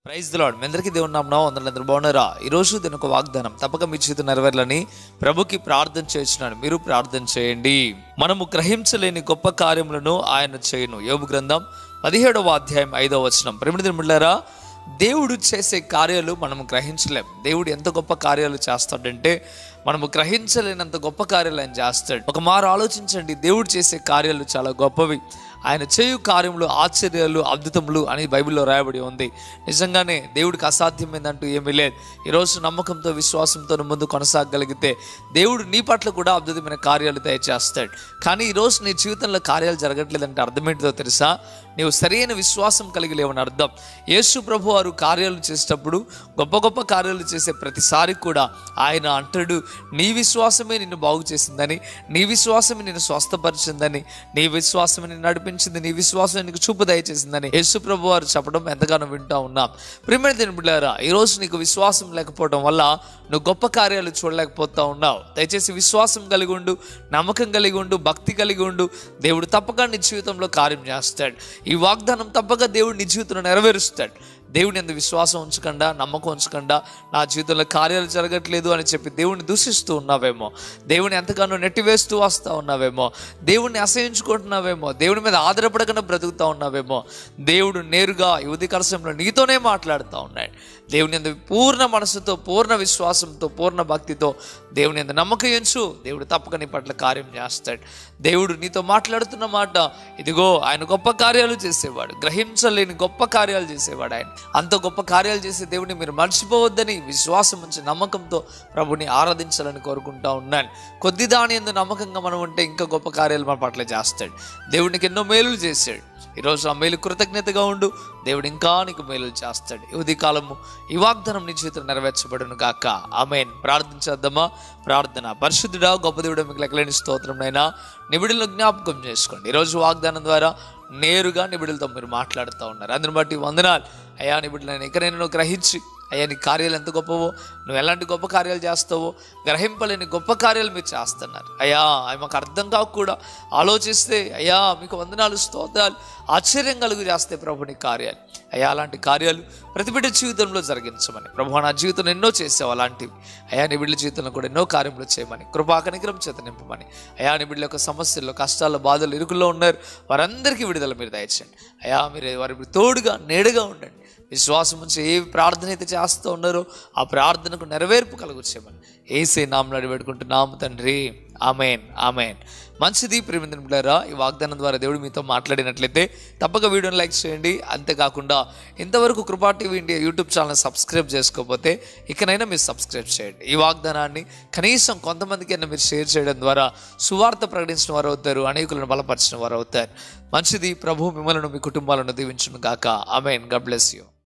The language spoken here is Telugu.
ప్రైజ్ దిలాడ్ మీ అందరికీ దేవుని నామం అందరూ అందరూ బాగున్నారా ఈరోజు దీని ఒక వాగ్దానం తప్పక మీ చేతి నెరవేర్లని ప్రభుకి ప్రార్థన చేసినాడు మీరు ప్రార్థన చేయండి మనము గ్రహించలేని గొప్ప కార్యములను ఆయన చేయను యోగు గ్రంథం పదిహేడవ అధ్యాయం ఐదవ వచనం ప్రేమిడి మిళ్ళారా దేవుడు చేసే కార్యాలు మనం గ్రహించలేం దేవుడు ఎంత గొప్ప కార్యాలు చేస్తాడంటే మనము గ్రహించలేనంత గొప్ప కార్యాలు ఆయన చేస్తాడు ఒక మారు ఆలోచించండి దేవుడు చేసే కార్యాలు చాలా గొప్పవి ఆయన చేయు కార్యములు ఆశ్చర్యాలు అద్భుతములు అని బైబిల్లో రాయబడి ఉంది నిజంగానే దేవుడికి అసాధ్యమైందంటూ ఏమీ లేదు ఈరోజు నమ్మకంతో విశ్వాసంతో నువ్వు ముందు కొనసాగలిగితే దేవుడు నీ పట్ల కూడా అద్భుతమైన కార్యాలు దయచేస్తాడు కానీ ఈరోజు నీ జీవితంలో కార్యాలు జరగట్లేదంటే అర్థం ఏంటిదో తెలుసా నీవు సరైన విశ్వాసం కలిగి లేవని అర్థం యేసు ప్రభు వారు కార్యాలు చేసేటప్పుడు గొప్ప గొప్ప కార్యాలు చేసే ప్రతిసారి కూడా ఆయన అంటాడు నీ విశ్వాసమే నిన్ను బాగు చేసిందని నీ విశ్వాసమే నిన్ను స్వస్థపరిచిందని నీ విశ్వాసమే నిన్ను నడిపించింది నీ విశ్వాసం నీకు చూపు దయచేసిందని యేసు ప్రభు వారు చెప్పడం ఎంతగానో వింటా ఉన్నాం ప్రిమిడి దీని బిడ్డారా ఈరోజు నీకు విశ్వాసం లేకపోవడం వల్ల నువ్వు గొప్ప కార్యాలు చూడలేకపోతా ఉన్నావు దయచేసి విశ్వాసం కలిగి ఉండు నమ్మకం కలిగి ఉండు భక్తి కలిగి ఉండు దేవుడు తప్పక నీ జీవితంలో కార్యం చేస్తాడు ఈ వాగ్దానం తప్పక దేవుడు నీ జీవితంలో నెరవేరుస్తాడు దేవుని ఎందు విశ్వాసం ఉంచకుండా నమ్మకం ఉంచకుండా నా జీవితంలో కార్యాలు జరగట్లేదు అని చెప్పి దేవుడిని దూషిస్తూ ఉన్నావేమో దేవుని ఎంతగానో నెట్టివేస్తూ వస్తూ ఉన్నావేమో దేవుడిని అసహించుకుంటున్నావేమో దేవుడి మీద ఆధారపడకుండా బ్రతుకుతా ఉన్నావేమో దేవుడు నేరుగా యువతి కలశంలో నీతోనే మాట్లాడుతూ ఉన్నాడు దేవుని ఎందు పూర్ణ మనసుతో పూర్ణ విశ్వాసంతో పూర్ణ భక్తితో దేవుని ఎందు నమ్మకం ఎంచు దేవుడు తప్పక నీ పట్ల కార్యం చేస్తాడు దేవుడు నీతో మాట్లాడుతున్న మాట ఇదిగో ఆయన గొప్ప కార్యాలు చేసేవాడు గ్రహించలేని గొప్ప కార్యాలు చేసేవాడు ఆయన అంత గొప్ప కార్యాలు చేసే దేవుడిని మీరు మర్చిపోవద్దని విశ్వాసం ఉంచి నమ్మకంతో ప్రభుని ఆరాధించాలని కోరుకుంటా ఉన్నాను కొద్ది దాని ఎందు నమ్మకంగా మనం ఉంటే ఇంకా గొప్ప కార్యాలు మన పట్ల చేస్తాడు దేవునికి ఎన్నో మేలులు చేశాడు ఈరోజు ఆ మేలు కృతజ్ఞతగా ఉండు దేవుడు ఇంకా నీకు మేలు చేస్తాడు ఈ ఉదయ కాలము ఈ వాగ్దానం నీ చేతులు నెరవేర్చబడును గాక ఆమెన్ ప్రార్థించేద్దామా ప్రార్థన పరిశుద్ధుడా గొప్ప దేవుడు మీకు లెక్కలేని స్తోత్రం నైనా నిబిడులను జ్ఞాపకం చేసుకోండి ఈరోజు వాగ్దానం ద్వారా నేరుగా నిబిడులతో మీరు మాట్లాడుతూ ఉన్నారు అందుని బట్టి వందనాలు అయ్యా నిబిడులను ఎక్కడైనా నువ్వు గ్రహించి అయ్యా నీ కార్యాలు ఎంత గొప్పవో నువ్వు ఎలాంటి గొప్ప కార్యాలు చేస్తావో గ్రహింపలేని గొప్ప కార్యాలు మీరు చేస్తున్నారు అయ్యా అవి మాకు అర్థం కాక కూడా ఆలోచిస్తే అయ్యా మీకు వందనాలు స్తోత్రాలు ఆశ్చర్యం కలుగు చేస్తే ప్రభు నీ కార్యాలు అయ్యా అలాంటి కార్యాలు ప్రతి బిడ్డ జీవితంలో జరిగించమని ప్రభు నా జీవితంలో ఎన్నో చేసావు అలాంటివి అయ్యా నీ బిడ్డ జీవితంలో కూడా ఎన్నో కార్యములు చేయమని కృపాకనికరం చేత నింపమని అయ్యా నీ బిడ్డల యొక్క సమస్యల్లో కష్టాల్లో బాధలు ఇరుకుల్లో ఉన్నారు వారందరికీ విడుదల మీరు దయచండి అయ్యా మీరు వారి తోడుగా నేడుగా ఉండండి విశ్వాసం ఉంచి ఏ ప్రార్థన అయితే చేస్తూ ఉన్నారో ఆ ప్రార్థనకు నెరవేర్పు కలుగు చేయమని ఏసే నామలు అడిపెట్టుకుంటున్నాము తండ్రి ఆమెన్ ఆమెన్ మంచిది ప్రేమింద్రులారా ఈ వాగ్దానం ద్వారా దేవుడు మీతో మాట్లాడినట్లయితే తప్పక వీడియోని లైక్ చేయండి అంతేకాకుండా ఇంతవరకు Krupa TV India YouTube channel subscribe చేసుకోకపోతే ఇకనైనా మీరు సబ్స్క్రైబ్ చేయండి ఈ వాగ్దానాన్ని కనీసం కొంతమందికి మీరు షేర్ చేయడం ద్వారా సువార్త ప్రకటించిన వారు అవుతారు అనేకులను బలపరిచిన వారు అవుతారు మంచిది ప్రభు మిమ్మల్ని మీ కుటుంబాలను దీవించును గాక ఆమెన్ గడ్ బ్లెస్ యూ